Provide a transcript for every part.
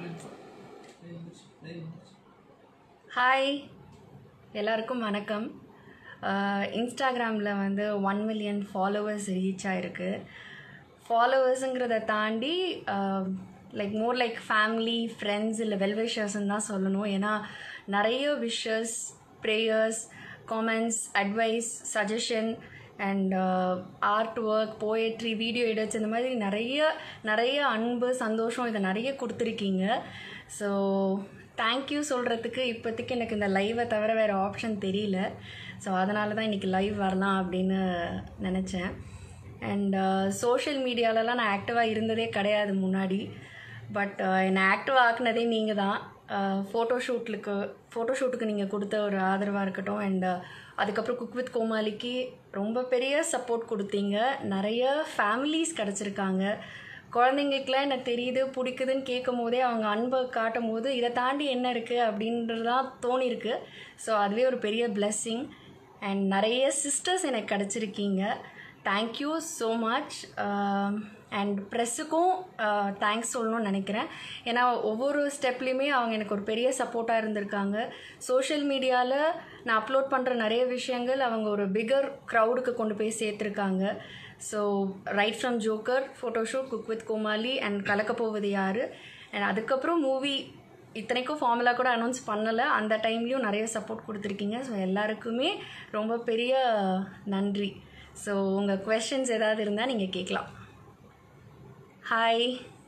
Hi எல்லாருக்கும் வணக்கம் இன்ஸ்டாகிராமில் வந்து ஒன் மில்லியன் ஃபாலோவர்ஸ் ரீச் ஆயிருக்கு ஃபாலோவர்ஸுங்கிறத தாண்டி like more like family friends இல்லை வெல்விஷர்ஸ்ன்னு தான் சொல்லணும் ஏன்னா நிறைய wishes prayers comments advice suggestion and art work poetry video edits இந்த மாதிரி நிறைய நிறைய அன்பு சந்தோஷம் இதை நிறைய கொடுத்துருக்கீங்க ஸோ தேங்க்யூ சொல்கிறதுக்கு இப்போதைக்கு எனக்கு இந்த லைவை தவிர வேறு ஆப்ஷன் தெரியல ஸோ அதனால தான் இன்றைக்கி லைவ் வரலாம் அப்படின்னு நினச்சேன் அண்ட் சோஷியல் மீடியாலலாம் நான் ஆக்டிவாக இருந்ததே கிடையாது முன்னாடி பட் என்னை ஆக்டிவ் ஆக்குனதே நீங்கள் தான் ஃபோட்டோஷூட்லுக்கு ஃபோட்டோஷூட்டுக்கு நீங்கள் கொடுத்த ஒரு ஆதரவாக இருக்கட்டும் அண்ட் அதுக்கப்புறம் குக் வித் கோமாளிக்கு ரொம்ப பெரிய சப்போர்ட் கொடுத்தீங்க நிறைய ஃபேமிலிஸ் கிடச்சிருக்காங்க குழந்தைங்களுக்குலாம் என்ன தெரியுது பிடிக்குதுன்னு கேட்கும் போதே அவங்க அன்பை காட்டும் போது இதை தாண்டி என்ன இருக்குது அப்படின்றதுலாம் தோணிருக்கு ஸோ அதுவே ஒரு பெரிய பிளெஸ்ஸிங் அண்ட் நிறைய சிஸ்டர்ஸ் எனக்கு கிடச்சிருக்கீங்க தேங்க்யூ ஸோ மச் அண்ட் ப்ரெஸ்ஸுக்கும் தேங்க்ஸ் சொல்லணும்னு நினைக்கிறேன் ஏன்னா ஒவ்வொரு ஸ்டெப்லேயுமே அவங்க எனக்கு ஒரு பெரிய சப்போர்ட்டாக இருந்திருக்காங்க சோஷியல் மீடியாவில் நான் அப்லோட் பண்ணுற நிறைய விஷயங்கள் அவங்க ஒரு பிகர் க்ரௌடுக்கு கொண்டு போய் சேர்த்துருக்காங்க so right from Joker photoshoot cook with Comali and கலக்க போவது யார் அண்ட் அதுக்கப்புறம் மூவி இத்தனைக்கும் ஃபார்முலா கூட அனௌன்ஸ் பண்ணலை அந்த டைம்லேயும் நிறைய சப்போர்ட் கொடுத்துருக்கீங்க ஸோ எல்லாருக்குமே ரொம்ப பெரிய நன்றி ஸோ உங்கள் கொஷின்ஸ் ஏதாவது இருந்தால் நீங்கள் கேட்கலாம் hi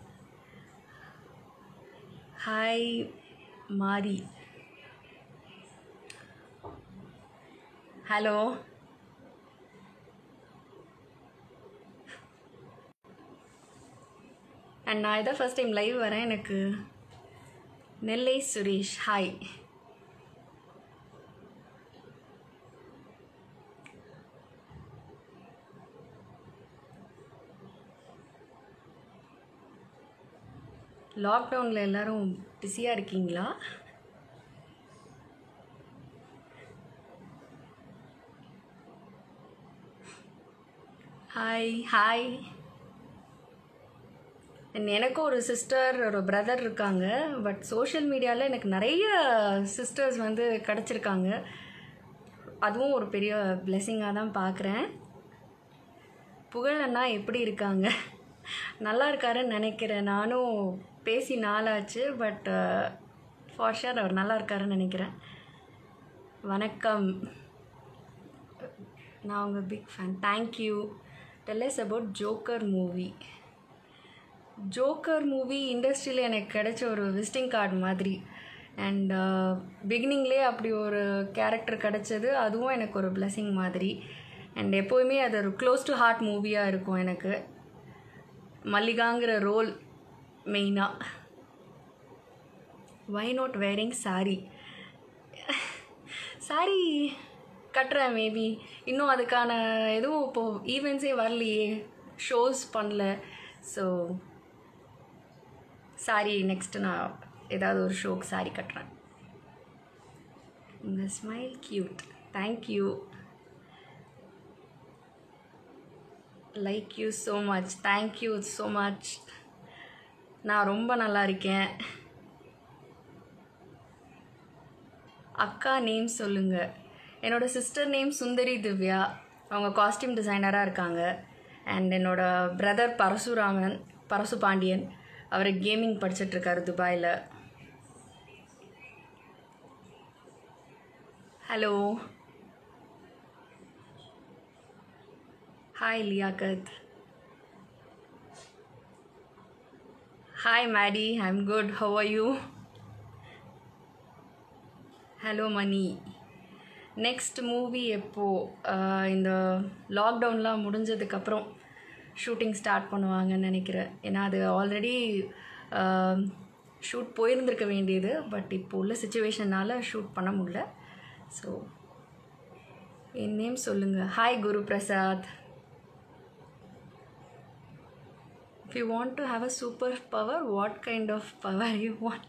hi Mari hello and நான் இதான் ஃபஸ்ட் டைம் லைவ் வரேன் எனக்கு நெல்லை சுரேஷ் ஹாய் லாக்டவுனில் எல்லோரும் பிஸியாக இருக்கீங்களா ஹாய் ஹாய் எனக்கும் ஒரு சிஸ்டர் ஒரு பிரதர் இருக்காங்க பட் சோஷியல் மீடியாவில் எனக்கு நிறைய சிஸ்டர்ஸ் வந்து கிடச்சிருக்காங்க அதுவும் ஒரு பெரிய பிளெஸ்ஸிங்காக தான் பார்க்குறேன் புகழண்ணா எப்படி இருக்காங்க நல்லா இருக்காருன்னு நினைக்கிறேன் நானும் பேசி நாளாச்சு பட் ஃபார் ஷுர் அவர் நல்லா இருக்காருன்னு நினைக்கிறேன் வணக்கம் நான் உங்கள் big fan thank you tell us about Joker movie Joker movie இண்டஸ்ட்ரியில் எனக்கு கிடைச்ச ஒரு விசிட்டிங் கார்டு மாதிரி அண்ட் பிகினிங்லேயே அப்படி ஒரு கேரக்டர் கிடச்சது அதுவும் எனக்கு ஒரு பிளெஸிங் மாதிரி அண்ட் எப்போவுமே அது ஒரு க்ளோஸ் டு ஹார்ட் மூவியாக இருக்கும் எனக்கு மல்லிகாங்கிற ரோல் மெயினாக why not wearing sari sari கட்டுறேன் மேபி இன்னும் அதுக்கான எதுவும் இப்போது ஈவெண்ட்ஸே வரலையே ஷோஸ் பண்ணல ஸோ சாரி நெக்ஸ்ட்டு நான் ஏதாவது ஒரு ஷோக்கு சாரி கட்டுறேன் உங்கள் smile cute thank you like you so much thank you so much நான் ரொம்ப நல்லா இருக்கேன் அக்கா நேம் சொல்லுங்கள் என்னோடய சிஸ்டர் நேம் சுந்தரி திவ்யா அவங்க காஸ்டியூம் டிசைனராக இருக்காங்க அண்ட் என்னோடய பிரதர் பரசுராமன் பரசு பாண்டியன் அவர் கேமிங் படிச்சிட்ருக்காரு துபாயில் hello hi Liyakath hi Maddy I'm good how are you hello Mani next movie எப்போது இந்த லாக்டவுன்லாம் முடிஞ்சதுக்கப்புறம் ஷூட்டிங் ஸ்டார்ட் பண்ணுவாங்கன்னு நினைக்கிறேன் ஏன்னா அது ஆல்ரெடி ஷூட் போயிருந்திருக்க வேண்டியது பட் இப்போ உள்ள சுச்சுவேஷனால் ஷூட் பண்ண முடியல ஸோ என் நேம் சொல்லுங்கள் hi Guru Prasad if you want to have a superpower what kind of power you want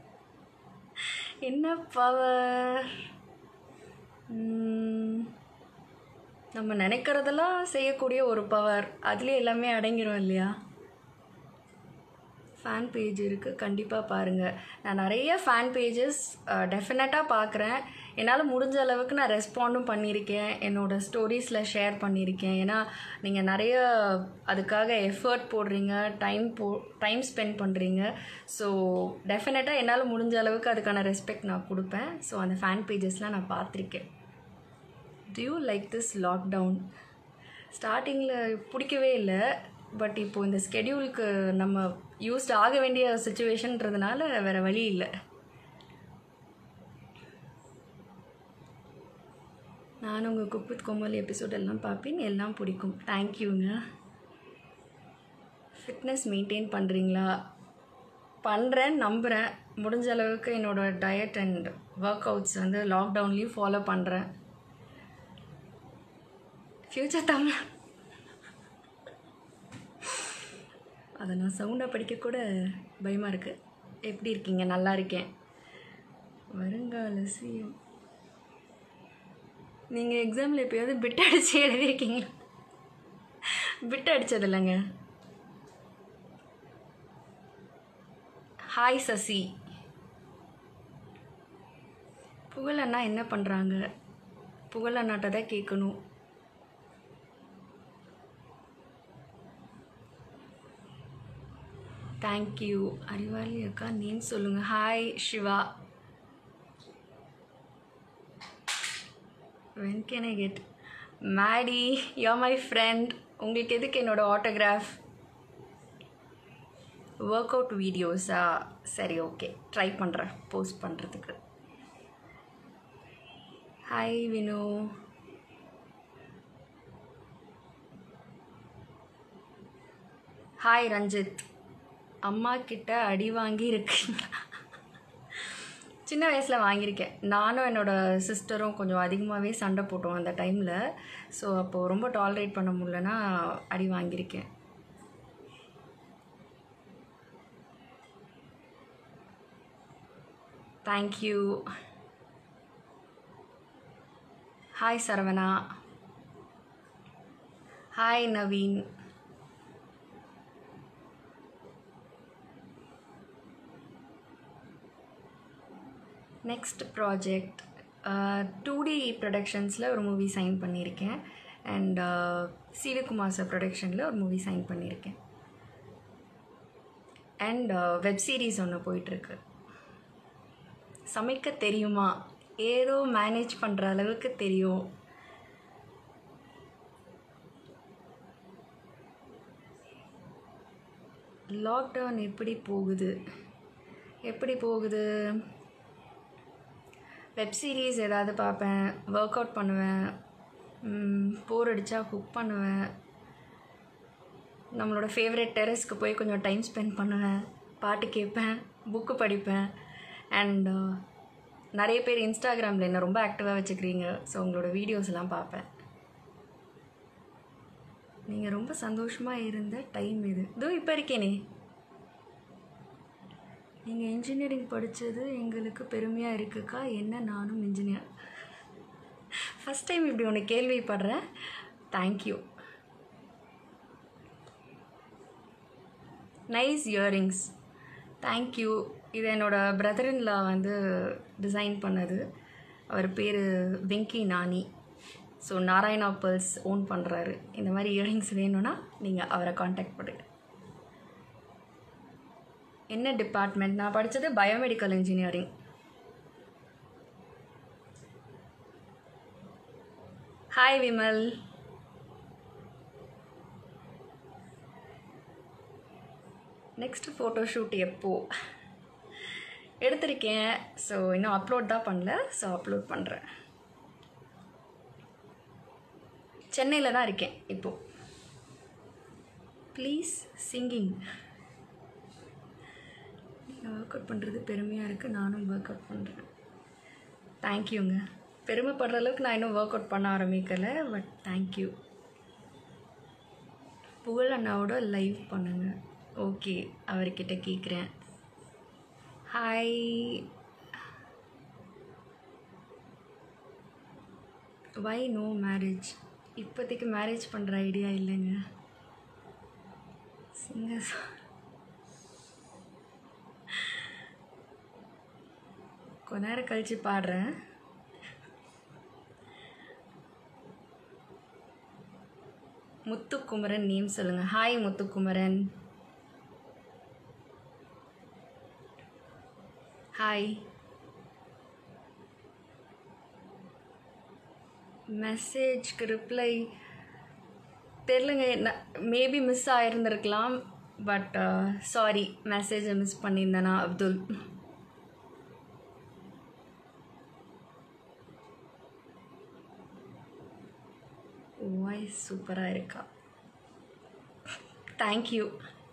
என்ன பவர் நம்ம நினைக்கிறதெல்லாம் செய்யக்கூடிய ஒரு பவர் அதுலேயே எல்லாமே அடங்கிரும் இல்லையா ஃபேன் பேஜ் இருக்குது கண்டிப்பாக பாருங்கள் நான் நிறைய ஃபேன் பேஜஸ் டெஃபினட்டாக பார்க்குறேன் என்னால் முடிஞ்ச அளவுக்கு நான் ரெஸ்பாண்டும் பண்ணியிருக்கேன் என்னோடய ஸ்டோரீஸில் ஷேர் பண்ணியிருக்கேன் ஏன்னா நீங்கள் நிறைய அதுக்காக எஃபர்ட் போடுறீங்க டைம் போ டைம் ஸ்பெண்ட் பண்ணுறீங்க ஸோ டெஃபினட்டாக என்னால் முடிஞ்ச அளவுக்கு அதுக்கான ரெஸ்பெக்ட் நான் கொடுப்பேன் ஸோ அந்த ஃபேன் பேஜஸ்லாம் நான் பார்த்துருக்கேன் do you like this lockdown ஸ்டார்டிங்கில் பிடிக்கவே இல்லை பட் இப்போது இந்த ஸ்கெடியூலுக்கு நம்ம யூஸ்ட் ஆக வேண்டிய சுச்சுவேஷன்றதுனால வேறு வழி இல்லை நானும் உங்கள் குப்புத் கோமல் எபிசோட் எல்லாம் பார்ப்பேன் எல்லாம் பிடிக்கும் தேங்க்யூங்க ஃபிட்னஸ் மெயின்டைன் பண்ணுறீங்களா பண்ணுறேன் நம்புகிறேன் முடிஞ்ச அளவுக்கு என்னோடய டயட் அண்ட் ஒர்க் அவுட்ஸ் வந்து லாக்டவுன்லேயும் ஃபாலோ பண்ணுறேன் ஃப்யூச்சர் தமிழ் அதை நான் சவுண்டாக படிக்கக்கூட பயமாக இருக்குது எப்படி இருக்கீங்க நல்லா இருக்கேன் வருங்கால சிஎம் நீங்கள் எக்ஸாமில் எப்போயாவது பிட் அடித்து எழுதியிருக்கீங்களா பிட் அடித்தது இல்லைங்க ஹாய் சசி புகழ் அண்ணா என்ன பண்ணுறாங்க புகழ் அண்ணாட்ட தான் கேட்கணும் தேங்க்யூ அறிவாளி அக்கா நேம் சொல்லுங்கள் hi Siva when can I get Maddy yo my friend உங்களுக்கு எதுக்கு என்னோடய ஆட்டோகிராஃப் ஒர்க் அவுட் வீடியோஸா சரி ஓகே ட்ரை பண்ணுறேன் போஸ்ட் பண்ணுறதுக்கு ஹாய் வினு ஹாய் ரஞ்சித் அம்மா கிட்ட அடி வாங்கி இருக்கீங்களா சின்ன வயசில் வாங்கியிருக்கேன் நானும் என்னோடய சிஸ்டரும் கொஞ்சம் அதிகமாகவே சண்டை போட்டோம் அந்த டைமில் ஸோ அப்போது ரொம்ப டாலரேட் பண்ண முடியலன்னா அடி வாங்கியிருக்கேன் thank you hi Saravana hi Naveen next project two D ப்ரொடக்ஷன்ஸில் ஒரு மூவி சைன் பண்ணியிருக்கேன் அண்ட் சிவகுமார் சார் ப்ரொடக்ஷனில் ஒரு மூவி சைன் பண்ணியிருக்கேன் அண்ட் வெப் சீரிஸ் ஒன்று போயிட்டுருக்கு சமைக்க தெரியுமா ஏதோ மேனேஜ் பண்ணுற அளவுக்கு தெரியும் லாக்டவுன் எப்படி போகுது எப்படி போகுது வெப் சீரிஸ் ஏதாவது பார்ப்பேன் ஒர்க் அவுட் பண்ணுவேன் போர் அடித்தா குக் பண்ணுவேன் நம்மளோட ஃபேவரட் டெரஸ்க்கு போய் கொஞ்சம் டைம் ஸ்பெண்ட் பண்ணுவேன் பாட்டு கேட்பேன் புக்கு படிப்பேன் அண்ட் நிறைய பேர் இன்ஸ்டாகிராமில் என்ன ரொம்ப ஆக்டிவாக வச்சுக்கிறீங்க ஸோ உங்களோட வீடியோஸ்லாம் பார்ப்பேன் நீங்கள் ரொம்ப சந்தோஷமாக இருந்த டைம் இது இதோ இப்போ இருக்கேனே நீங்கள் இன்ஜினியரிங் படித்தது எங்களுக்கு பெருமையாக இருக்குக்கா என்ன நானும் இன்ஜினியர் ஃபஸ்ட் டைம் இப்படி ஒன்று கேள்விப்படுறேன் தேங்க்யூ நைஸ் இயரிங்ஸ் தேங்க்யூ இது என்னோடய பிரதரின்லா வந்து டிசைன் பண்ணது அவர் பேர் Venky Nani so Narayana pearls own பண்ணுறாரு இந்த மாதிரி இயரிங்ஸ் வேணும்னா நீங்கள் அவரை காண்டாக்ட் பண்ணுங்க என்ன டிபார்ட்மெண்ட் நான் படித்தது biomedical engineering hi Vimal next photo shoot எப்போ எடுத்திருக்கேன் ஸோ இன்னும் அப்லோட் தான் பண்ணல ஸோ அப்லோட் பண்ணுறேன் சென்னையில் தான் இருக்கேன் இப்போது ப்ளீஸ் சிங்கிங் நீங்கள் ஒர்க் அவுட் பண்ணுறது பெருமையாக இருக்குது நானும் ஒர்க் அவுட் பண்ணுறேன் தேங்க்யூங்க பெருமைப்படுற அளவுக்கு நான் இன்னும் ஒர்க் அவுட் பண்ண ஆரம்பிக்கலை பட் தேங்க்யூ புகழ் அண்ணாவோட லைவ் பண்ணுங்க ஓகே அவர்கிட்ட கேட்குறேன் ஹாய் வை நோ மேரேஜ் இப்போதைக்கு மேரேஜ் பண்ணுற ஐடியா இல்லைங்க சிங்கர் கொஞ்ச நேரம் கழித்து பாடுறேன் முத்துக்குமரன் நேம் சொல்லுங்கள் ஹாய் முத்துக்குமரன் ஹாய் மெசேஜ்க்கு ரிப்ளை தெரிலங்க மேபி மிஸ் ஆகிருந்திருக்கலாம் பட் சாரி மெசேஜை மிஸ் பண்ணியிருந்தேனா அப்துல் வாய்ஸ் சூப்பராக இருக்கா தேங்க்யூ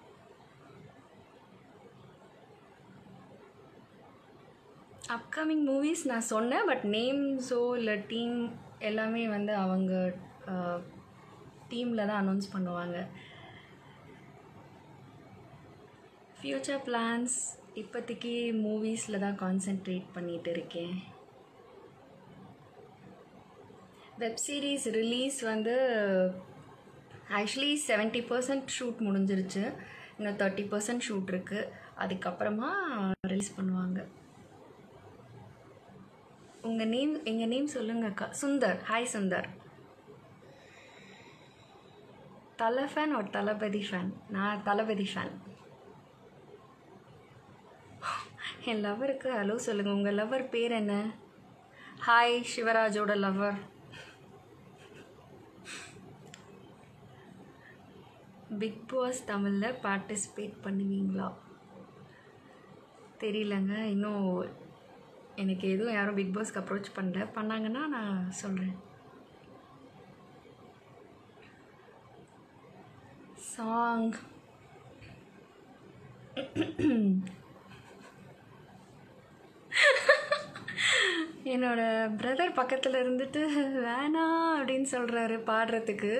அப்கமிங் மூவிஸ் நான் சொன்னேன் பட் நேம்ஸோ இல்லை டீம் எல்லாமே வந்து அவங்க டீமில் தான் அனௌன்ஸ் பண்ணுவாங்க ஃப்யூச்சர் பிளான்ஸ் இப்போதைக்கு மூவிஸில் தான் கான்சென்ட்ரேட் பண்ணிகிட்டு இருக்கேன் வெப் சீரிஸ் ரிலீஸ் வந்து ஆக்சுவலி செவன்ட்டி பர்சன்ட் ஷூட் முடிஞ்சிருச்சு இன்னும் தேர்ட்டி பர்சன்ட் ஷூட் இருக்குது அதுக்கப்புறமா ரிலீஸ் பண்ணுவாங்க உங்கள் நேம் எங்கள் நேம் சொல்லுங்கக்கா சுந்தர் ஹாய் சுந்தர் தலை ஃபேன் ஒரு தளபதி ஃபேன் நான் தளபதி ஃபேன் என் லவருக்கு ஹலோ சொல்லுங்கள் உங்கள் லவர் பேர் என்ன ஹாய் சிவராஜோட லவர் பிக் பாஸ் தமிழில் பார்ட்டிசிபேட் பண்ணுவீங்களா தெரியலங்க இன்னும் எனக்கு எதுவும் யாரும் பிக் பாஸ்க்கு அப்ரோச் பண்ணல பண்ணாங்கன்னா நான் சொல்கிறேன் சாங் என்னோட பிரதர் பக்கத்தில் இருந்துட்டு வேணாம் அப்படின்னு சொல்கிறாரு பாடுறதுக்கு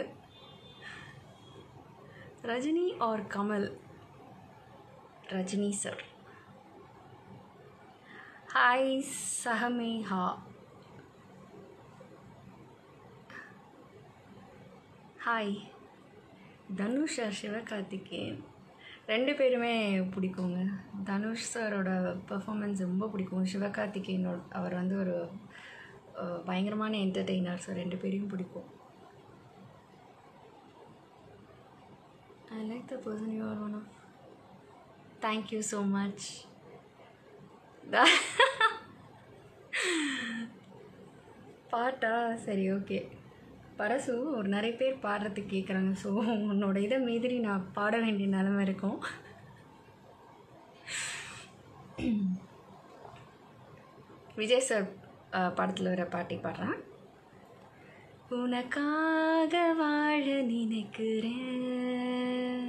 Rajini or Kamal Rajini sir hi Sahameha hi Dhanush sir Sivakarthikeyan ரெண்டு பேருமே பிடிக்குங்க தனுஷ் சாரோட பெர்ஃபார்மன்ஸ் ரொம்ப பிடிக்கும் சிவகார்த்திகேயனோட அவர் வந்து ஒரு அஹ், பயங்கரமான என்டர்டெய்னர் ஸோ ரெண்டு பேரையும் பிடிக்கும் I like the person you are one of thank you so much பாட்டா சரி ஓகே பரசு ஒரு நிறைய பேர் பாடுறதுக்கு கேட்குறாங்க ஸோ உன்னோட இதை மீறி நான் பாட வேண்டிய நிலமை இருக்கும் விஜய் சார் படத்தில் வர பாட்டி பாடுறேன் உனக்காக வாழ நினைக்கிறேன்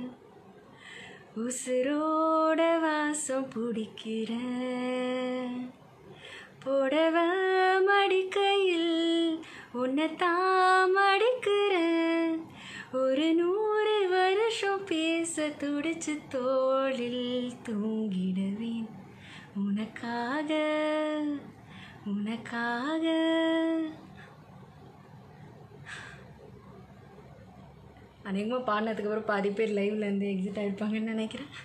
உசுரோட வாசம் பிடிக்கிறேன் புடவ மடிக்கையில் உன்னை தான் மடிக்கிறேன் ஒரு நூறு வருஷம் பேச துடிச்சு தோளில் தூங்கிடுவேன் உனக்காக உனக்காக அநேகமாக பாடினதுக்கு அப்புறம் பாதி பேர் லைவ்ல இருந்து எக்ஸிட் ஆகிருப்பாங்கன்னு நினைக்கிறேன்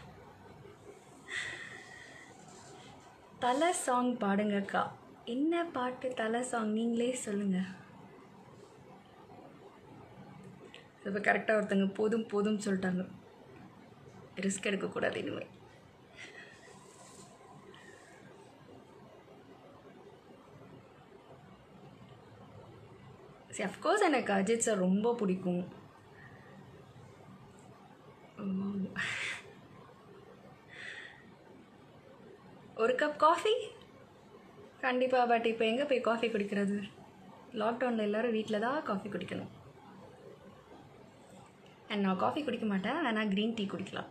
தலை சாங் பாடுங்கக்கா என்ன பாட்டு தலை சாங் நீங்களே சொல்லுங்கள் இப்போ கரெக்டாக ஒருத்தங்க போதும் போதும் சொல்லிட்டாங்க ரிஸ்க் எடுக்கக்கூடாது இனிமேல் சரி அஃப்கோர்ஸ் எனக்கு அஜித் சார் ரொம்ப பிடிக்கும் ஒரு கப் காஃபி கண்டிப்பாக பட் இப்போ எங்கே போய் காஃபி குடிக்கிறது லாக்டவுனில் எல்லோரும் வீட்டில் தான் காஃபி குடிக்கணும் அண்ட் நான் காஃபி குடிக்க மாட்டேன் ஆனால் க்ரீன் டீ குடிக்கலாம்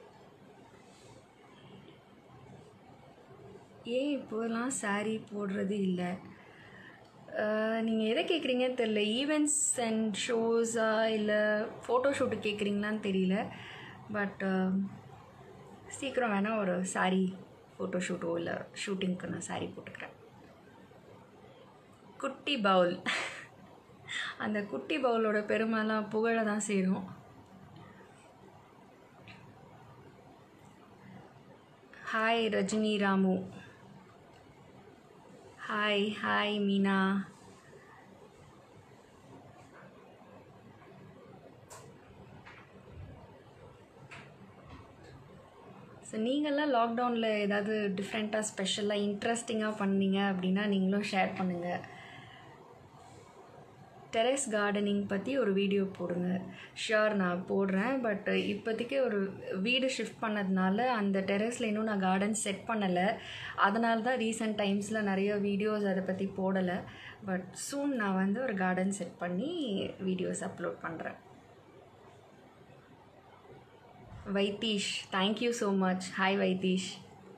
ஏன் இப்போலாம் saree போடுறது இல்லை நீங்கள் எதை கேட்குறீங்கன்னு தெரில ஈவெண்ட்ஸ் அண்ட் ஷோஸா இல்லை ஃபோட்டோ ஷூட்டு கேட்குறீங்களான்னு தெரியல பட் சீக்கிரம் வேணால் ஒரு saree ஃபோட்டோ ஷூட்டோ இல்லை ஷூட்டிங்க்கு நான் saree போட்டுக்கிறேன் குட்டி பவுல் அந்த குட்டி பவுலோட பெருமைலாம் புகழ தான் சேரும் hi Rajini Ramu hi hi Meena so நீங்கள்லாம் லாக்டவுனில் ஏதாவது டிஃப்ரெண்ட்டாக ஸ்பெஷலாக இன்ட்ரெஸ்டிங்காக பண்ணீங்க அப்படின்னா நீங்களும் ஷேர் பண்ணுங்கள் டெரஸ் கார்டனிங் பற்றி ஒரு வீடியோ போடுங்க ஷியோர் நான் போடுறேன் பட் இப்போதைக்கு ஒரு வீடு ஷிஃப்ட் பண்ணதுனால அந்த டெரஸில் இன்னும் நான் கார்டன் செட் பண்ணலை அதனால தான் ரீசெண்ட் டைம்ஸில் நிறைய வீடியோஸ் அதை பற்றி போடலை பட் சூன் நான் வந்து ஒரு கார்டன் செட் பண்ணி வீடியோஸ் அப்லோட் பண்ணுறேன் Vaitheesh thank you so much hi Vaitheesh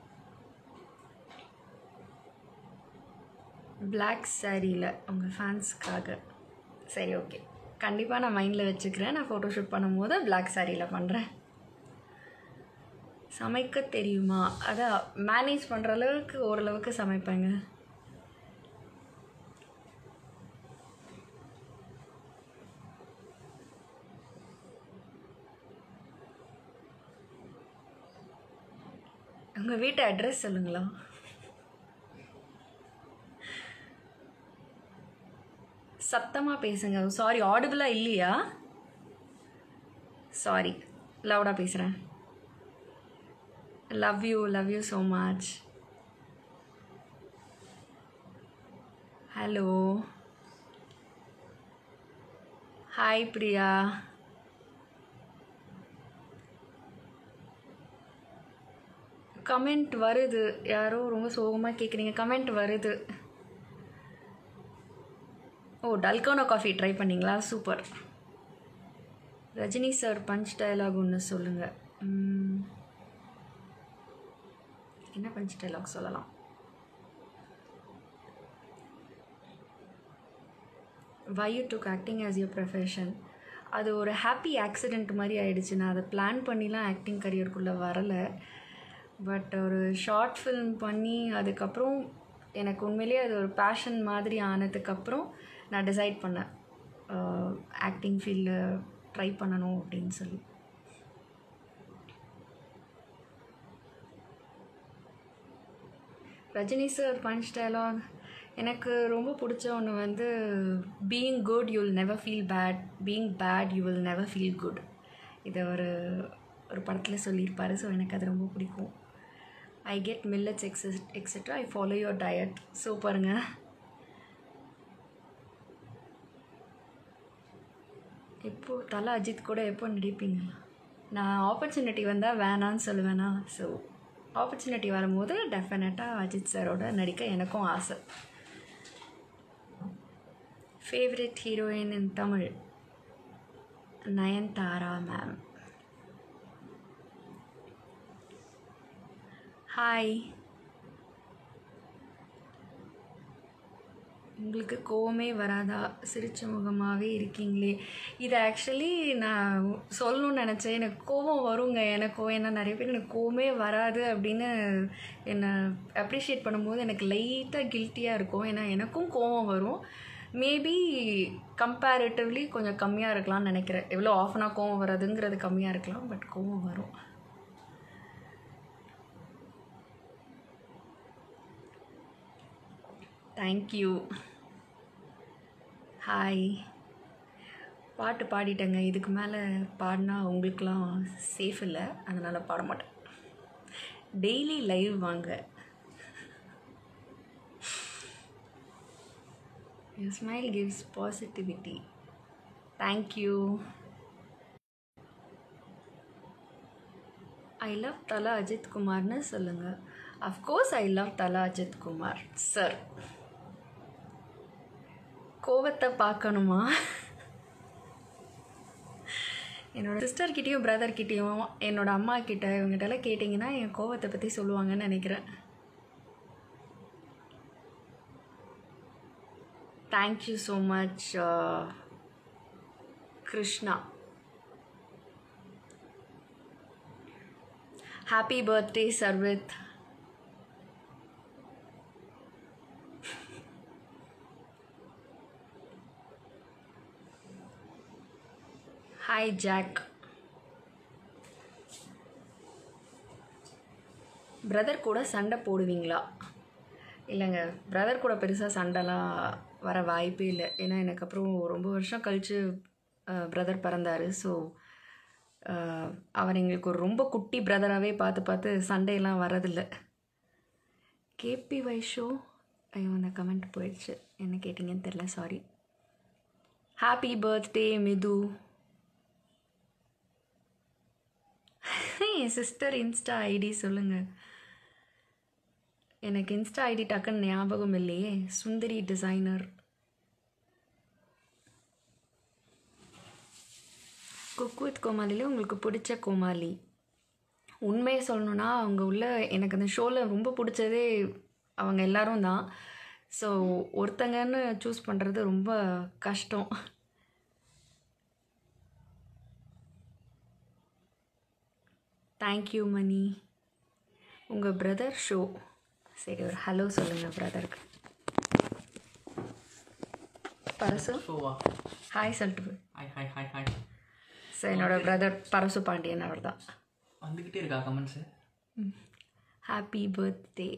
black சாரியில் உங்கள் ஃபேன்ஸ்க்காக சரி ஓகே கண்டிப்பாக நான் மைண்டில் வச்சுக்கிறேன் நான் ஃபோட்டோஷூட் பண்ணும்போது பிளாக் சாரியில் பண்ணுறேன் சமைக்க தெரியுமா அதான் மேனேஜ் பண்ணுற அளவுக்கு ஓரளவுக்கு சமைப்பேங்க உங்கள் வீட்டு அட்ரஸ் சொல்லுங்களா சத்தமாக பேசுங்க சாரி ஆடிபிளாக இல்லையா சாரி லவுடாக பேசுகிறேன் love you love you so much hello hi Priya comment வருது யாரோ ரொம்ப சோகமாக கேட்குறீங்க கமெண்ட் வருது ஓ டல்கோனோ காஃபி ட்ரை பண்ணிங்களா super Rajini sir punch dialogue ஒன்று சொல்லுங்கள் என்ன பஞ்ச் டயலாக் சொல்லலாம் why you took acting as your profession அது ஒரு ஹாப்பி ஆக்சிடெண்ட் மாதிரி ஆயிடுச்சு நான் அதை பிளான் பண்ணிலாம் ஆக்டிங் கரியருக்குள்ளே வரலை பட் ஒரு ஷார்ட் ஃபில்ம் பண்ணி அதுக்கப்புறம் எனக்கு உண்மையிலேயே அது ஒரு பேஷன் மாதிரி ஆனதுக்கப்புறம் நான் டிசைட் பண்ணேன் ஆக்டிங் ஃபீல்டில் ட்ரை பண்ணணும் அப்படின்னு சொல்லி ரஜினி சார் பஞ்ச் டயலாக் எனக்கு ரொம்ப பிடிச்ச ஒன்று வந்து being good you will never feel bad being bad you will never feel good இதை ஒரு ஒரு படத்தில் சொல்லியிருப்பார் ஸோ எனக்கு அது ரொம்ப பிடிக்கும் I get millets eggs etcetera I follow your diet சூப்பருங்க எப்போ தலை அஜித் கூட எப்போ நடிப்பீங்களா நான் ஆப்பர்ச்சுனிட்டி வந்தால் வேணான்னு சொல்லுவேனா ஸோ ஆப்பர்ச்சுனிட்டி வரும்போது டெஃபினட்டாக அஜித் சாரோட நடிக்க எனக்கும் ஆசை favourite heroine in Tamil Nayanthara ma'am hi உங்களுக்கு கோவமே வராதா சிரிச்ச முகமாகவே இருக்கீங்களே இது ஆக்சுவலி நான் சொல்லணும்னு நினச்சேன் எனக்கு கோவம் வருங்க எனக்கும் ஏன்னா நிறைய பேர் எனக்கு கோவமே வராது அப்படின்னு என்னை அப்ரிஷியேட் பண்ணும்போது எனக்கு லைட்டாக கில்ட்டியாக இருக்கும் ஏன்னா எனக்கும் கோவம் வரும் மேபி கம்பேரிட்டிவ்லி கொஞ்சம் கம்மியாக இருக்கலாம்னு நினைக்கிறேன் எவ்வளோ ஆஃப்னாக கோவம் வராதுங்கிறது கம்மியாக இருக்கலாம் பட் கோவம் வரும் தேங்க்யூ ஹாய் பாட்டு பாடிட்டேங்க இதுக்கு மேலே பாடினா உங்களுக்கெலாம் சேஃப் இல்லை அதனால் பாட மாட்டேன் டெய்லி லைவ் வாங்க you smile gives positivity thank you I love Thala Ajith குமார்னு சொல்லுங்கள் of course I love Thala Ajith Kumar sir கோவத்தை பார்க்கணுமா என்னோடய சிஸ்டர்கிட்டேயும் பிரதர்கிட்டேயும் என்னோட அம்மா கிட்ட இவங்ககிட்டலாம் கேட்டிங்கன்னா என் கோவத்தை பற்றி சொல்லுவாங்கன்னு நினைக்கிறேன் thank you so much Krishna happy birthday Sarvith hi Jack brother கூட சண்டை போடுவீங்களா இல்லைங்க பிரதர் கூட பெருசாக சண்டைலாம் வர வாய்ப்பே இல்லை ஏன்னா எனக்கு அப்புறம் ரொம்ப வருஷம் கழித்து பிரதர் பிறந்தார் ஸோ அவர் எங்களுக்கு ஒரு ரொம்ப குட்டி பிரதராகவே பார்த்து பார்த்து சண்டையெல்லாம் வரதில்லை கேபி வைஷோ ஐயோ அந்த கமெண்ட் போயிடுச்சு என்ன கேட்டிங்கன்னு தெரில சாரி ஹாப்பி பர்த்டே மிது என் சிஸ்டர் இன்ஸ்டா ஐடி சொல்லுங்கள் எனக்கு இன்ஸ்டா ஐடி டக்குன்னு ஞாபகம் இல்லையே சுந்தரி டிசைனர் குக் வித் கோமாளியில் உங்களுக்கு பிடிச்ச கோமாளி உண்மையை சொல்லணுன்னா அவங்க உள்ள எனக்கு அந்த ஷோவில் ரொம்ப பிடிச்சதே அவங்க எல்லாரும் தான் ஸோ ஒருத்தங்கன்னு சூஸ் பண்ணுறது ரொம்ப கஷ்டம் தேங்க்யூ மணி உங்கள் பிரதர் ஷோ சரி ஒரு ஹலோ சொல்லுங்கள் பிரதருக்கு பரசு ஷோவா ஹாய் சொல்லிட்டு போய் hi hi hi hi so என்னோட பிரதர் பரசு பாண்டியன் அவர் தான் வந்துக்கிட்டே இருக்கா comments happy birthday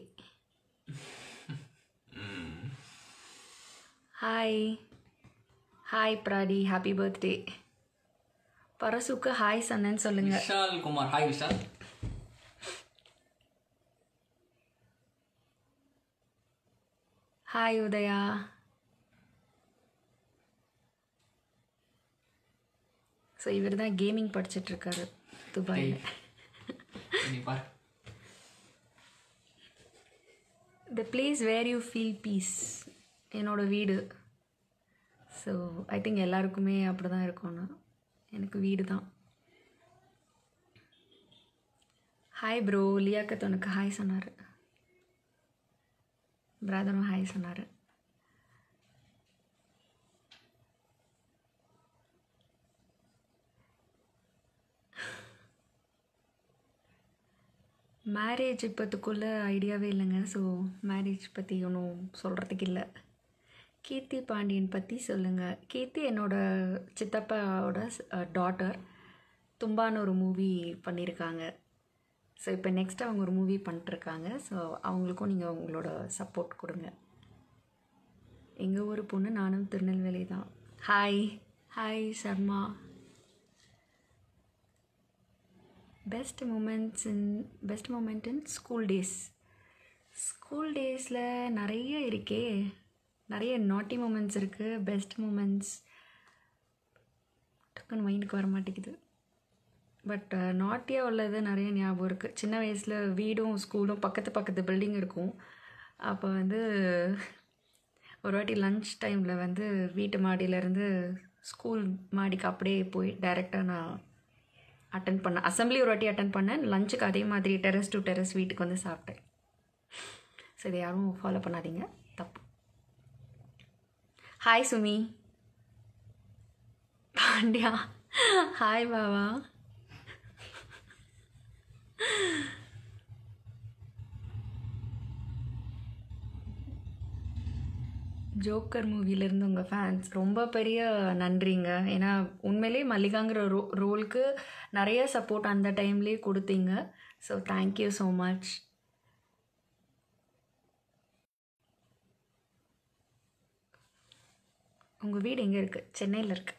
hi hi Brady happy birthday பரசுக்கு ஹாய் சன்னன்னு சொல்லுங்க Vishal Kumar hi Vishal hi Udaya so இவர் தான் கேமிங் படிச்சிட்ருக்காரு துபாயில் நீ பாரு the place where you feel peace என்னோட வீடு ஸோ ஐ திங்க் எல்லாருக்குமே அப்படி தான் இருக்கும்னா எனக்கு வீடு தான் ஹாய் ப்ரோ லியாக்கத் உனக்கு ஹாய் சொன்னார் பிரதரும் ஹாய் சொன்னார் மேரேஜ் இப்போத்துக்குள்ளே ஐடியாவே இல்லைங்க ஸோ மேரேஜ் பற்றி ஒன்றும் சொல்கிறதுக்கு இல்லை கீர்த்தி பாண்டியன் பற்றி சொல்லுங்கள் கீர்த்தி என்னோட சித்தப்பாவோட டாட்டர் தும்பான்னு ஒரு மூவி பண்ணியிருக்காங்க ஸோ இப்போ நெக்ஸ்ட் அவங்க ஒரு மூவி பண்ணிட்டுருக்காங்க ஸோ அவங்களுக்கும் நீங்கள் உங்களோட சப்போர்ட் கொடுங்க எங்கள் ஊர் பொண்ணு நானும் திருநெல்வேலி தான் hi hi Sharma best moments in best moment in school days school டேஸில் நிறைய இருக்கே நிறைய நாட்டி மூமெண்ட்ஸ் இருக்குது பெஸ்ட் மூமெண்ட்ஸ் டக்குன்னு மைண்டுக்கு வர மாட்டேங்குது பட் நாட்டியாக உள்ளது நிறைய ஞாபகம் இருக்குது சின்ன வயசில் வீடும் ஸ்கூலும் பக்கத்து பக்கத்து பில்டிங் இருக்கும் அப்போ வந்து ஒரு வாட்டி லன்ச் டைமில் வந்து வீட்டு மாடியிலேருந்து ஸ்கூல் மாடிக்கு அப்படியே போய் டைரெக்டாக நான் அட்டன் பண்ணேன் அசம்பிளி ஒரு வாட்டி அட்டன் பண்ணேன் லஞ்சுக்கு அதே மாதிரி டெரஸ் டு டெரஸ் வீட்டுக்கு வந்து சாப்பிட்டேன் ஸோ இதை யாரும் ஃபாலோ பண்ணாதீங்க தப்பு hi Sumi Pandya hi Bava Joker மூவிலேருந்து உங்கள் ஃபேன்ஸ் ரொம்ப பெரிய நன்றிங்க ஏன்னா உண்மையிலே மல்லிகாங்கிற ரோ ரோலுக்கு நிறைய சப்போர்ட் அந்த டைம்லேயே கொடுத்தீங்க ஸோ தேங்க்யூ ஸோ மச் உங்கள் வீடு எங்கே இருக்குது சென்னையில் இருக்கு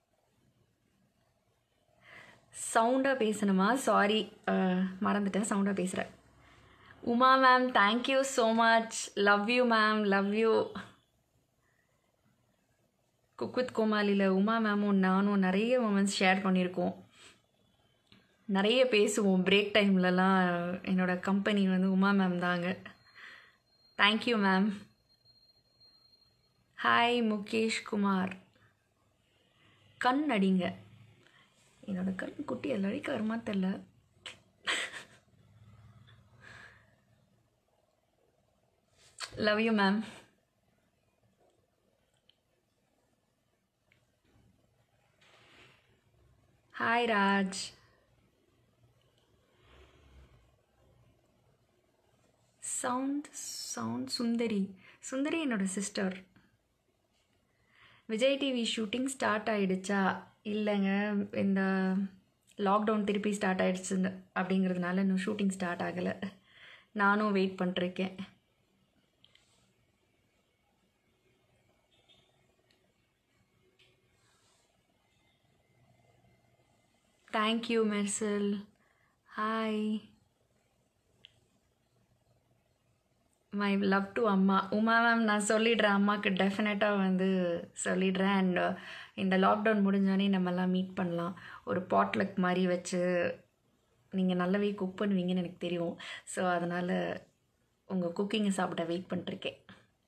சவுண்டாக பேசணுமா சாரி மறந்துட்டேன் சவுண்டாக பேசுகிறேன் Uma ma'am thank you so much love you ma'am love you cook with கோமாளியில் உமா மேமும் நானும் நிறைய மூமெண்ட்ஸ் ஷேர் பண்ணியிருக்கோம் நிறைய பேசுவோம் பிரேக் டைம்லலாம் என்னோடய கம்பெனி வந்து உமா மேம் தாங்க thank you ma'am hi Mukesh Kumar கண் அடிங்க என்னோட கண் குட்டி எல்லாம் அடிக்க வருமா தெரில love you ma'am hi Raj sound sound Sundari Sundari என்னோட sister Vijay TV shooting start ஆகிடுச்சா இல்லைங்க இந்த லாக்டவுன் திருப்பி ஸ்டார்ட் ஆகிடுச்சு அப்படிங்கிறதுனால இன்னும் ஷூட்டிங் ஸ்டார்ட் ஆகலை நானும் வெயிட் பண்ணிருக்கேன் thank you Mersal hi my love to அம்மா உமா மேம் நான் சொல்லிடுறேன் அம்மாவுக்கு டெஃபினட்டாக வந்து சொல்லிடுறேன் அண்ட் இந்த லாக்டவுன் முடிஞ்சோடனே நம்மலாம் மீட் பண்ணலாம் ஒரு பாட்லக் மாதிரி வச்சு நீங்கள் நல்லாவே குக் பண்ணுவீங்கன்னு எனக்கு தெரியும் ஸோ அதனால் உங்கள் குக்கிங்கை சாப்பிட வெயிட் பண்ணிருக்கேன்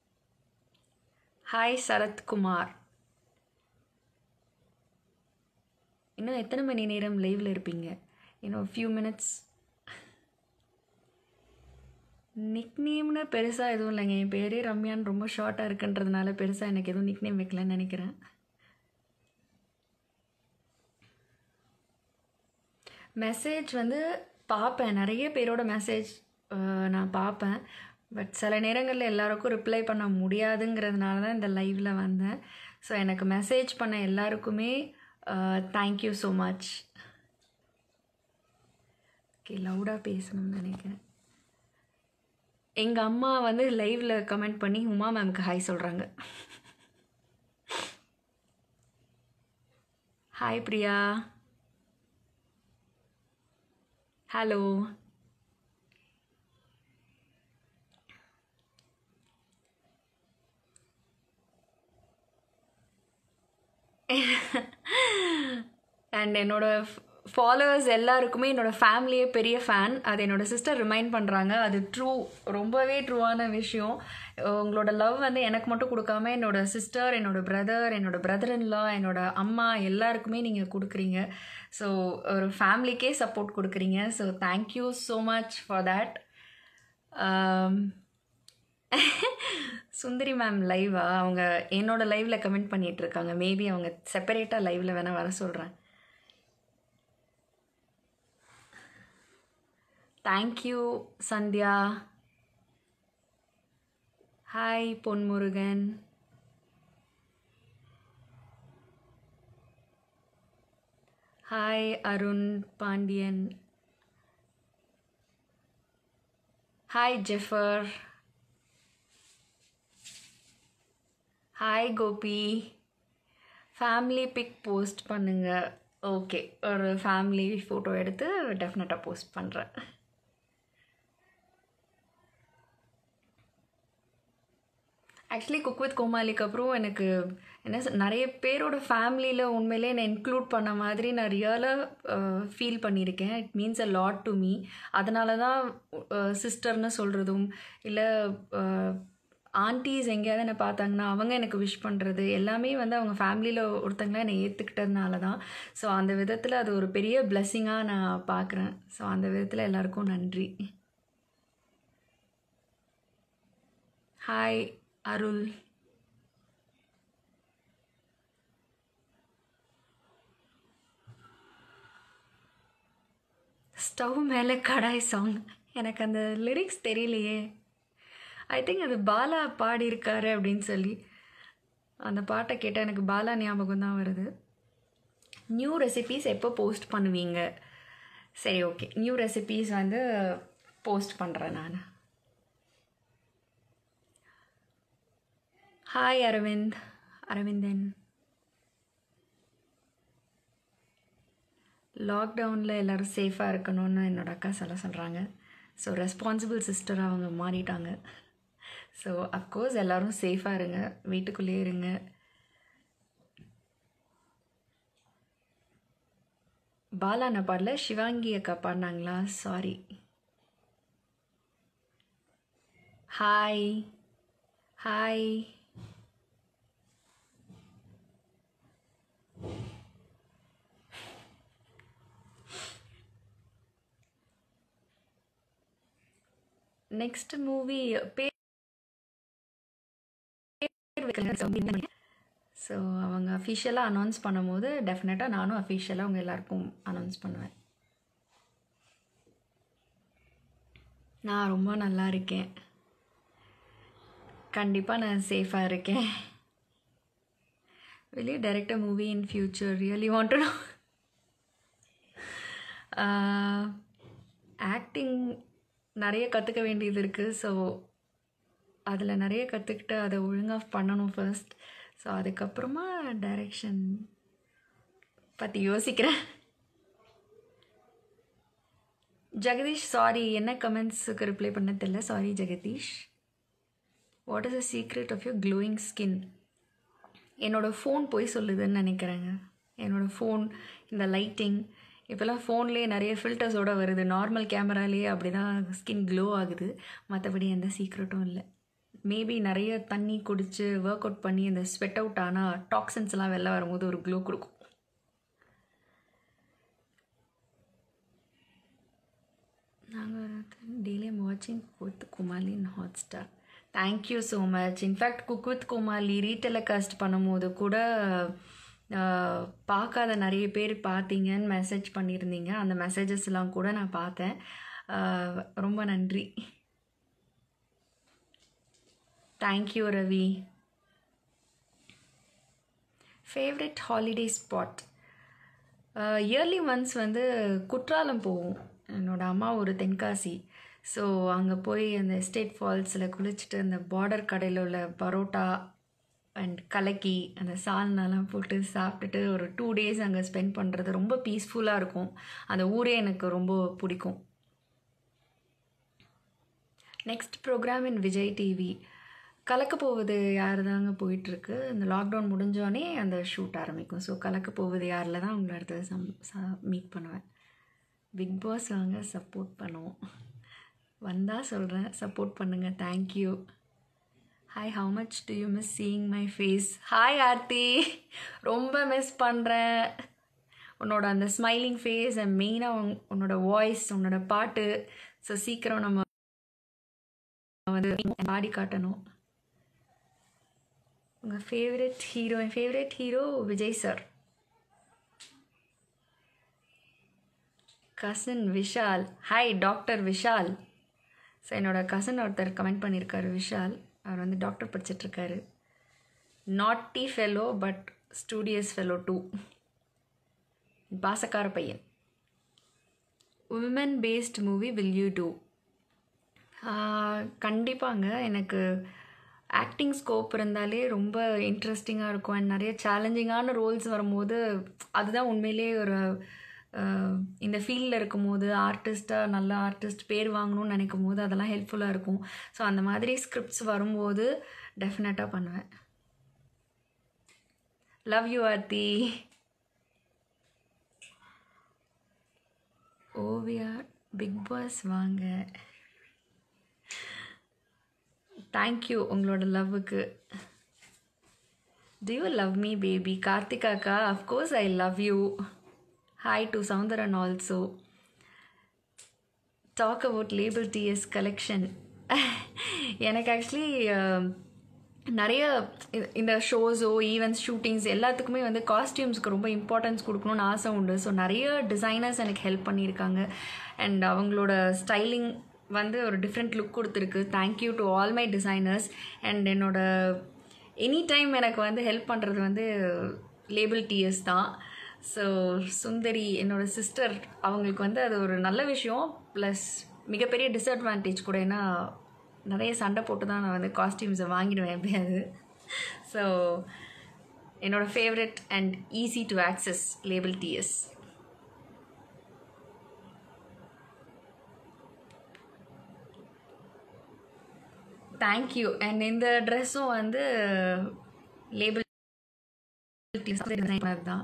ஹாய் சரத்குமார் இன்னும் எத்தனை மணி நேரம் லைவில் இருப்பீங்க இன்னும் ஃபியூ மினிட்ஸ் நிக்நேம்னு பெருசாக எதுவும் இல்லைங்க என் பேரே ரம்யான்னு ரொம்ப ஷார்ட்டாக இருக்குன்றதுனால பெருசாக எனக்கு எதுவும் நிக்நேம் வைக்கலன்னு நினைக்கிறேன் மெசேஜ் வந்து பார்ப்பேன் நிறைய பேரோட மெசேஜ் நான் பார்ப்பேன் பட் சில நேரங்களில் எல்லாருக்கும் ரிப்ளை பண்ண முடியாதுங்கிறதுனால தான் இந்த லைவில் வந்தேன் ஸோ எனக்கு மெசேஜ் பண்ண எல்லாருக்குமே தேங்க்யூ ஸோ மச் ஓகே லவுடாக பேசணும்னு நினைக்கிறேன் எங்கள் அம்மா வந்து லைவில் கமெண்ட் பண்ணி உமா மேம்க்கு ஹாய் சொல்கிறாங்க ஹாய் பிரியா ஹலோ அண்ட் என்னோட ஃபாலோவர்ஸ் எல்லாருக்குமே என்னோடய ஃபேமிலியே பெரிய ஃபேன் அது என்னோடய சிஸ்டர் ரிமைண்ட் பண்ணுறாங்க அது ட்ரூ ரொம்பவே ட்ரூவான விஷயம் உங்களோட லவ் வந்து எனக்கு மட்டும் கொடுக்காம என்னோடய சிஸ்டர் என்னோடய பிரதர் என்னோடய பிரதர் இன்லா என்னோடய அம்மா எல்லாருக்குமே நீங்கள் கொடுக்குறீங்க ஸோ ஒரு ஃபேமிலிக்கே சப்போர்ட் கொடுக்குறீங்க so thank you so much for that Sundari ma'am லைவா அவங்க என்னோட லைவில் கமெண்ட் பண்ணிகிட்டு இருக்காங்க மேபி அவங்க செப்பரேட்டாக லைவில் வேணால் வர சொல்கிறேன் thank you Sandhya hi Ponmurugan hi Arun Pandian hi Jeffer hi Gopi family pic post பண்ணுங்கள் ஓகே ஒரு ஃபேமிலி ஃபோட்டோ எடுத்து டெஃபினட்டாக போஸ்ட் பண்ணுறேன் ஆக்சுவலி குக் வித் கோமாலிக்கு அப்புறம் எனக்கு என்ன சொ- நிறைய பேரோட ஃபேமிலியில் உண்மையிலே என்னை இன்க்ளூட் பண்ண மாதிரி நான் ரியலாக ஃபீல் பண்ணியிருக்கேன் it means a lot to me அதனால தான் சிஸ்டர்னு சொல்கிறதும் இல்லை ஆன்டிஸ் எங்கேயாவது என்னை பார்த்தாங்கன்னா அவங்க எனக்கு விஷ் பண்ணுறது எல்லாமே வந்து அவங்க ஃபேமிலியில் ஒருத்தங்களா என்னை ஏற்றுக்கிட்டதுனால தான் ஸோ அந்த விதத்தில் அது ஒரு பெரிய பிளெஸ்ஸிங்காக நான் பார்க்குறேன் ஸோ அந்த விதத்தில் எல்லாருக்கும் நன்றி ஹாய் அருள் ஸ்டவ் மேலே கடாய் சாங் எனக்கு அந்த லிரிக்ஸ் தெரியலையே ஐ திங்க் அது பாலா பாடியிருக்காரு அப்படின்னு சொல்லி அந்த பாட்டை கேட்டால் எனக்கு பாலா ஞாபகம் தான் வருது நியூ ரெசிபீஸ் எப்போ போஸ்ட் பண்ணுவீங்க சரி ஓகே நியூ ரெசிபீஸ் வந்து போஸ்ட் பண்ணுறேன் நான் ஹாய் அரவிந்த் அரவிந்தன் லாக்டவுனில் எல்லோரும் சேஃபாக இருக்கணும்னு என்னோட அக்கா சொல்ல சொல்கிறாங்க ஸோ ரெஸ்பான்சிபிள் சிஸ்டர் அவங்க மாறிட்டாங்க ஸோ அஃப்கோர்ஸ் எல்லோரும் சேஃபாக இருங்க வீட்டுக்குள்ளேயே இருங்க பாலா நான் பாடல சிவாங்கி அக்கா பாடினாங்களா sorry hi hi next movie பேர் ஸோ அவங்க அஃபிஷியலாக அனௌன்ஸ் பண்ணும்போது டெஃபினட்டாக நானும் அஃபிஷியலாக அவங்க எல்லாருக்கும் அனௌன்ஸ் பண்ணுவேன் நான் ரொம்ப நல்லா இருக்கேன் கண்டிப்பாக நான் சேஃபாக இருக்கேன் வெளியே direct movie in future really want to acting நிறைய கற்றுக்க வேண்டியது இருக்குது ஸோ அதில் நிறைய கற்றுக்கிட்டு அதை ஒழுங்காக பண்ணணும் ஃபர்ஸ்ட் ஸோ அதுக்கப்புறமா டைரெக்ஷன் பற்றி யோசிக்கிறேன் ஜெகதீஷ் சாரி என்ன கமெண்ட்ஸுக்கு ரிப்ளை பண்ண தெரியல sorry Jagadeesh what is the secret of your glowing skin என்னோடய ஃபோன் போய் சொல்லுதுன்னு நினைக்கிறேங்க என்னோடய ஃபோன் இந்த லைட்டிங் இப்போல்லாம் ஃபோன்லேயே நிறைய ஃபில்டர்ஸோடு வருது நார்மல் கேமராலேயே அப்படி தான் ஸ்கின் க்ளோ ஆகுது மற்றபடி எந்த சீக்ரெட்டும் இல்லை மேபி நிறைய தண்ணி குடித்து ஒர்க் அவுட் பண்ணி அந்த ஸ்வெட் அவுட் ஆனால் டாக்ஸன்ஸ்லாம் வெளில வரும்போது ஒரு க்ளோ கொடுக்கும் நாங்கள் டெய்லி ஐம் வாட்சிங் with Comali in Hotstar thank you so much in fact cook with Comali retelecast பண்ணும்போது கூட ஆஹ், பார்க்காத நிறைய பேர் பார்த்தீங்கன்னு மெசேஜ் பண்ணியிருந்தீங்க அந்த மெசேஜஸ்லாம் கூட நான் பார்த்தேன் ஆஹ், ரொம்ப நன்றி thank you Ravi favourite holiday spot early once வந்து குற்றாலம் போவோம் என்னோட அம்மா ஒரு தென்காசி ஸோ அங்கே போய் அந்த எஸ்டேட் ஃபால்ஸில் குளிச்சுட்டு அந்த பார்டர் கடையில் உள்ள பரோட்டா அண்ட் கலக்கி அந்த சால்னாலாம் போட்டு சாப்பிட்டுட்டு ஒரு டூ டேஸ் அங்கே ஸ்பெண்ட் பண்ணுறது ரொம்ப பீஸ்ஃபுல்லாக இருக்கும் அந்த ஊரே எனக்கு ரொம்ப பிடிக்கும் next program in Vijay TV கலக்க போவது யார் தாங்க போயிட்டுருக்கு இந்த லாக்டவுன் முடிஞ்சோடனே அந்த ஷூட் ஆரம்பிக்கும் ஸோ கலக்க போவது யாரில் தான் உங்களை அடுத்தது சம் மீட் பண்ணுவேன் பிக் பாஸ் வாங்க சப்போர்ட் பண்ணுவோம் வந்தால் சொல்கிறேன் சப்போர்ட் பண்ணுங்கள் thank you hi how much do you miss seeing my face hi Aarthi ரொம்ப மிஸ் பண்ணுறேன் உன்னோட அந்த ஸ்மைலிங் ஃபேஸ் அண்ட் மெயினாக உன்னோட வாய்ஸ் உன்னோட பாட்டு ஸோ சீக்கிரம் நம்ம வந்து பாடி காட்டணும் உங்கள் ஃபேவரட் ஹீரோ என் favourite hero Vijay sir cousin Vishal hi doctor Vishal so என்னோட கசின் ஒருத்தர் கமெண்ட் பண்ணியிருக்காரு விஷால் அவர் வந்து டாக்டர் படிச்சிட்ருக்காரு naughty fellow but studious fellow too பாசக்கார பையன் women based movie will you do கண்டிப்பாங்க எனக்கு ஆக்டிங் ஸ்கோப் இருந்தாலே ரொம்ப இன்ட்ரெஸ்டிங்காக இருக்கும் அண்ட் நிறைய சேலஞ்சிங்கான ரோல்ஸ் வரும்போது அதுதான் உண்மையிலேயே ஒரு ஆஹ், இந்த ஃபீல்டில் இருக்கும்போது ஆர்டிஸ்ட்டாக நல்ல ஆர்டிஸ்ட் பேர் வாங்கணும்னு நினைக்கும் போது அதெல்லாம் ஹெல்ப்ஃபுல்லாக இருக்கும் ஸோ அந்த மாதிரி ஸ்கிரிப்ட்ஸ் வரும்போது டெஃபினட்டாக பண்ணுவேன் love you Aarthi Oviya Bigg Boss வாங்க தேங்க்யூ உங்களோட லவ்வுக்கு Do you love me, baby? Karthikaka, of course I love you. Hi to Soundaran also. Talk about Label TS collection. எனக்கு ஆக்சுவலி நிறைய இந்த- இந்த ஷோஸோ ஈவெண்ட்ஸ் ஷூட்டிங்ஸ் எல்லாத்துக்குமே வந்து காஸ்டியூம்ஸ்க்கு ரொம்ப இம்பார்ட்டன்ஸ் கொடுக்கணும்னு ஆசை உண்டு ஸோ நிறைய டிசைனர்ஸ் எனக்கு ஹெல்ப் பண்ணியிருக்காங்க அண்ட் அவங்களோட ஸ்டைலிங் வந்து ஒரு டிஃப்ரெண்ட் லுக் கொடுத்துருக்கு thank you to all my designers and என்னோட எனி டைம் எனக்கு வந்து ஹெல்ப் பண்ணுறது வந்து லேபிள் டிஎஸ் தான் ஸோ சுந்தரி என்னோட சிஸ்டர் அவங்களுக்கு வந்து அது ஒரு நல்ல விஷயம் ப்ளஸ் மிகப்பெரிய டிஸ்அட்வான்டேஜ் கூட ஏன்னா நிறைய சண்டை போட்டு தான் நான் வந்து காஸ்டியூம்ஸை வாங்கிடுவேன் எப்படியாவது ஸோ என்னோட favourite and easy to access label TS thank you and இந்த ட்ரெஸ்ஸும் வந்து லேபிள் தான்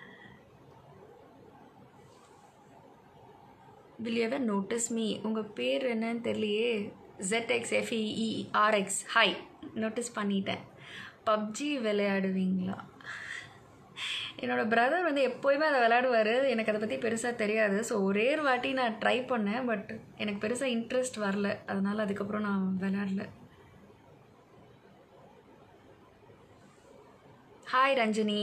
வில் எவர் நோட்டீஸ் மீ உங்கள் பேர் என்னன்னு தெரியலையே ZXFEERX எஃப்இஇஆர்எக்ஸ் ஹாய் நோட்டீஸ் பண்ணிட்டேன் பப்ஜி விளையாடுவீங்களா என்னோட பிரதர் வந்து எப்போயுமே அதை விளையாடுவார் எனக்கு அதை பற்றி பெருசாக தெரியாது ஸோ ஒரே ஒரு வாட்டி நான் ட்ரை பண்ணேன் பட் எனக்கு பெருசாக இன்ட்ரெஸ்ட் வரல அதனால் அதுக்கப்புறம் நான் விளையாடல hi Ranjani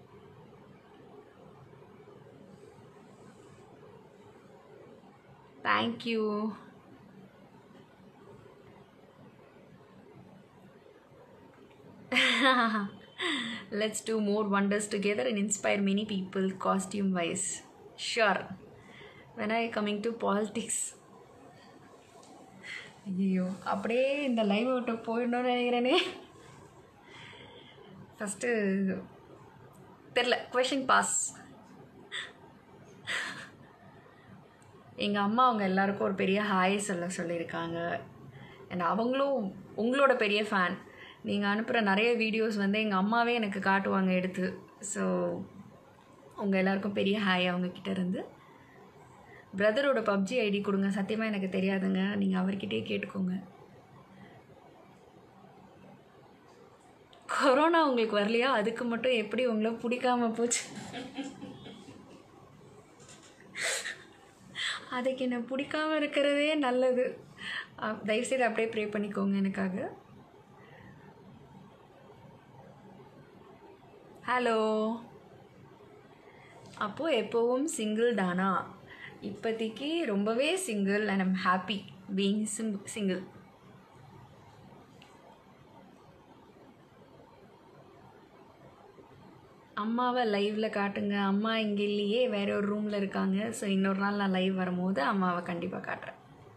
thank you Let's do more wonders together and inspire many people costume wise. Sure. When are you coming to politics? ஐயோ அப்படியே இந்த லைவ் விட்டு போயிடணும்னு நினைக்கிறேனே ஃபஸ்ட்டு தெரில கொஷின் பாஸ் எங்கள் அம்மா அவங்க எல்லாருக்கும் ஒரு பெரிய ஹாய் சொல்ல சொல்லியிருக்காங்க அண்ட் அவங்களும் உங்களோட பெரிய ஃபேன் நீங்கள் அனுப்புகிற நிறைய வீடியோஸ் வந்து எங்கள் அம்மாவே எனக்கு காட்டுவாங்க எடுத்து ஸோ உங்கள் எல்லாருக்கும் பெரிய ஹாய் அவங்கக்கிட்ட இருந்து பிரதரோட பப்ஜி ஐடி கொடுங்க சத்தியமாக எனக்கு தெரியாதுங்க நீங்கள் அவர்கிட்டயே கேட்டுக்கோங்க கொரோனா உங்களுக்கு வரலையா அதுக்கு மட்டும் எப்படி உங்களை பிடிக்காம போச்சு அதுக்கு என்ன பிடிக்காம இருக்கிறதே நல்லது அஹ் தயவுசெய்து அப்படியே ப்ரே பண்ணிக்கோங்க எனக்காக ஹலோ அப்போது எப்போவும் சிங்கிள் தானா இப்போதைக்கு ரொம்பவே single and I'm happy being sing single அம்மாவை லைவில் காட்டுங்க அம்மா இங்கே இல்லையே வேற ஒரு ரூமில் இருக்காங்க ஸோ இன்னொரு நாள் நான் லைவ் வரும்போது அம்மாவை கண்டிப்பாக காட்டுறேன்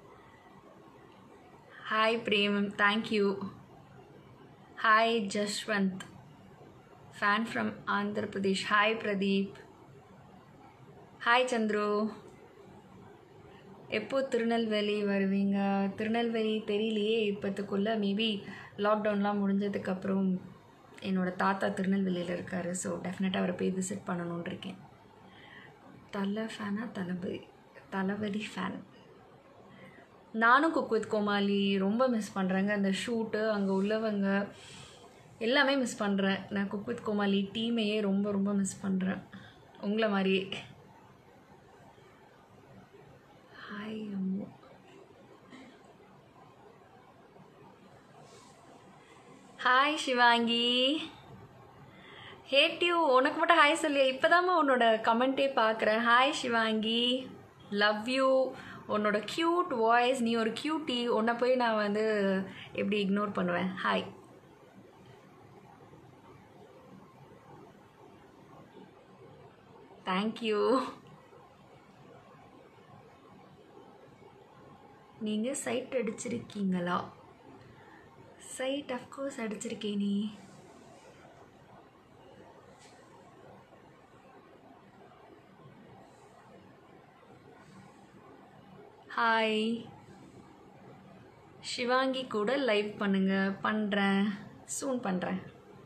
hi Prem thank you hi Jaswanth fan from Andhra Pradesh hi Pradeep hi Chandru எப்போ திருநெல்வேலி வருவீங்க திருநெல்வேலி தெரியலையே இப்போத்துக்குள்ளே மேபி லாக்டவுன்லாம் முடிஞ்சதுக்கப்புறம் என்னோடய தாத்தா திருநெல்வேலியில் இருக்கார் ஸோ டெஃபினட்டாக அவரை போய் விசிட் பண்ணணுன்னு இருக்கேன் தலை ஃபேனா தளபதி தளபதி ஃபேன் நானும் குக் வித் கோமாளி ரொம்ப மிஸ் பண்ணுறேங்க அந்த ஷூட்டு அங்கே உள்ளவங்க எல்லாமே மிஸ் பண்ணுறேன் நான் குக் வித் கோமாளி டீமையே ரொம்ப ரொம்ப மிஸ் பண்ணுறேன் உங்களை மாதிரியே hi Ammu hi Sivaangi hate you உனக்கு மட்டும் ஹாய் சொல்லியா இப்போதாம்மா உன்னோட கமெண்ட்டே பார்க்குறேன் ஹாய் சிவாங்கி லவ் யூ உன்னோட க்யூட் வாய்ஸ் நீ ஒரு க்யூட்டி உன்னை போய் நான் வந்து எப்படி இக்னோர் பண்ணுவேன் ஹாய் தேங்க்யூ நீங்கள் சைட் அடிச்சிருக்கீங்களா சைட் அஃப்கோர்ஸ் அடிச்சிருக்கேன் நீ ஹாய் சிவாங்கி கூட லைவ் பண்ணுங்க பண்ணுறேன் சூன் பண்ணுறேன்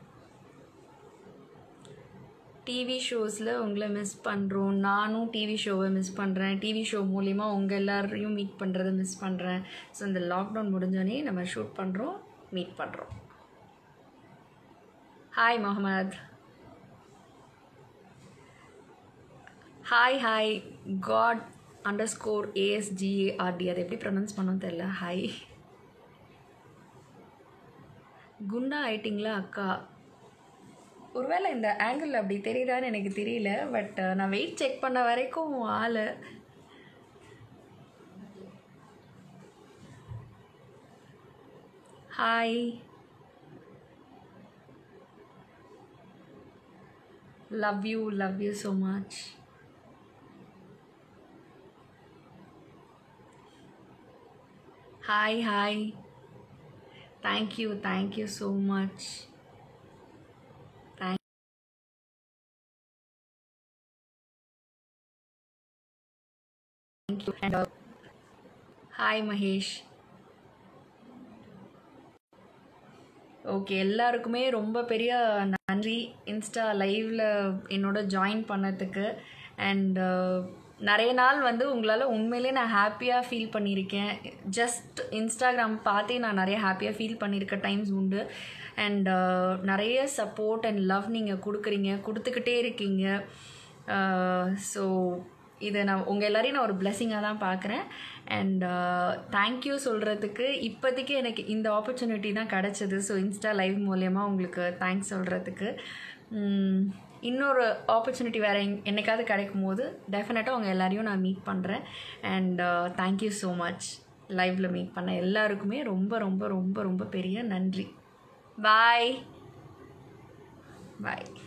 டிவி ஷோஸில் உங்களை மிஸ் பண்ணுறோம் நானும் டிவி ஷோவை மிஸ் பண்ணுறேன் டிவி ஷோ மூலிமா உங்கள் எல்லாரையும் மீட் பண்ணுறதை மிஸ் பண்ணுறேன் ஸோ இந்த லாக்டவுன் முடிஞ்சோடனே நம்ம ஷூட் பண்ணுறோம் மீட் பண்ணுறோம் hi Mohammed hi hi god underscore ASGART அதை எப்படி ப்ரொனவுன்ஸ் பண்ணணும் தெரில ஹாய் குண்டா ஆயிட்டிங்களா அக்கா ஒருவேளை இந்த ஆங்கிள் அப்படி தெரியுதான்னு எனக்கு தெரியல பட் நான் வெயிட் செக் பண்ண வரைக்கும் ஆள் hi love you love you so much hi hi thank you thank you so much thank thank you and hi Mahesh okay எல்லாருக்குமே ரொம்ப பெரிய நன்றி இன்ஸ்டா லைவில் என்னோட ஜாயின் பண்ணதுக்கு அண்ட் நிறைய நாள் வந்து உங்களால் உண்மையிலே நான் ஹாப்பியாக ஃபீல் பண்ணியிருக்கேன் ஜஸ்ட் இன்ஸ்டாகிராம் பார்த்தே நான் நிறைய ஹாப்பியாக ஃபீல் பண்ணியிருக்க டைம்ஸ் உண்டு அண்ட் நிறைய சப்போர்ட் அண்ட் லவ் நீங்கள் கொடுக்குறீங்க கொடுத்துக்கிட்டே இருக்கீங்க ஸோ இதை நான் உங்கள் எல்லாரையும் நான் ஒரு பிளெஸ்ஸிங்காக தான் பார்க்குறேன் அண்ட் தேங்க்யூ சொல்கிறதுக்கு இப்போதைக்கு எனக்கு இந்த ஆப்பர்ச்சுனிட்டி தான் கிடச்சிது ஸோ இன்ஸ்டா லைவ் மூலயமா உங்களுக்கு தேங்க்ஸ் சொல்கிறதுக்கு இன்னொரு ஆப்பர்ச்சுனிட்டி வேறு எங் என்னைக்காவது கிடைக்கும் போது டெஃபினட்டாக உங்கள் எல்லாரையும் நான் மீட் பண்ணுறேன் அண்ட் தேங்க்யூ ஸோ மச் லைவில் மீட் பண்ண எல்லாருக்குமே ரொம்ப ரொம்ப ரொம்ப ரொம்ப பெரிய நன்றி பாய் பாய்